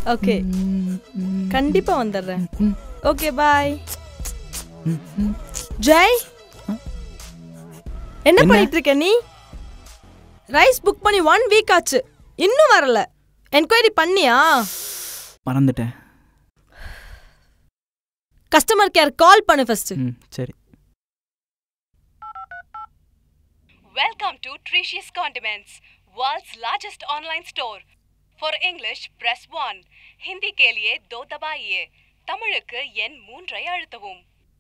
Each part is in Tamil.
ஓகே கண்டிப்பா வந்துடுறேன் ஓகே பாய் ஜெய் என்ன பண்ணிட்டு இருக்க நீ ரைஸ் புக் பண்ணி ஒன் வீக் ஆச்சு இன்னும் வரல என்கொயரி பண்ணியா மறந்துட்டேன் கஸ்டமர் கேர் கால் பண்ணு ஃபர்ஸ்ட் ம் சரி Welcome to Tricious Condiments, world's largest online store. For English, press 1. Hindi के लिए दो दबाइए தமிழுக்கு எண் மூன்றை அழுத்தவும்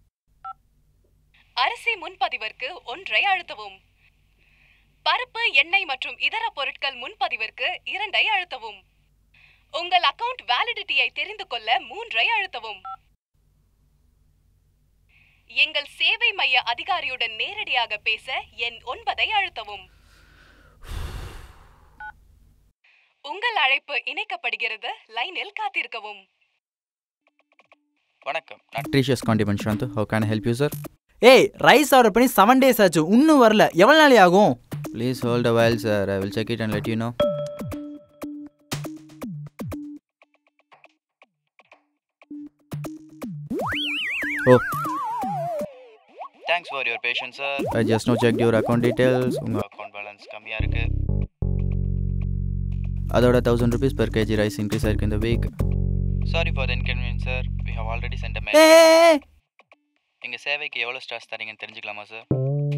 அரிசி முன்பதிவிற்கு ஒன்றை அழுத்தவும் பருப்பு எண்ணெய் மற்றும் இதர பொருட்கள் முன்பதிவிற்கு இரண்டை அழுத்தவும் உங்கள் அக்கவுண்ட் வேலிடிட்டியை தெரிந்து கொள்ள மூன்றை அழுத்தவும் எங்கள் சேவை மைய அதிகாரியுடன் நேரடியாக பேச எண் ஒன்பதை அழுத்தவும் உங்கள் அழைப்பு இணைக்கப்படுகிறது லைனில் காத்திருக்கவும் வணக்கம் நான் ட்ரீஷியஸ் காண்டிமெண்ட் ஷாந்து how can help you sir ஏய் ரைஸ் ஆர்டர் பண்ணி செவன் டேஸ் ஆச்சு இன்னும் வரல எவ்வளோ நாளை ஆகும் please hold a while sir I will check it and let you know oh thanks for your patience sir I just no check your account details உங்கள் அக்கௌண்ட் பேலன்ஸ் கம்மியாக இருக்கு அதோட thousand rupees per KG rice increase ஆயிருக்கு இந்த week sorry for the inconvenience sir we have already sent a email எங்கள் சேவைக்கு எவ்வளோ ஸ்டார்ஸ் தரீங்கன்னு தெரிஞ்சுக்கலாமா சார்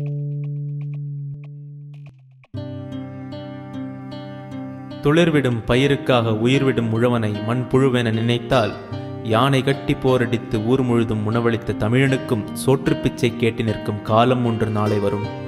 துளிர்விடும் பயிருக்காக உயிர்விடும் உழவனை மண்புழுவென நினைத்தால் யானை கட்டி போரடித்து ஊர் முழுதும் உணவளித்த தமிழனுக்கும் சோற்றுப் பிச்சை கேட்டு நிற்கும் காலம் ஒன்று நாளை வரும்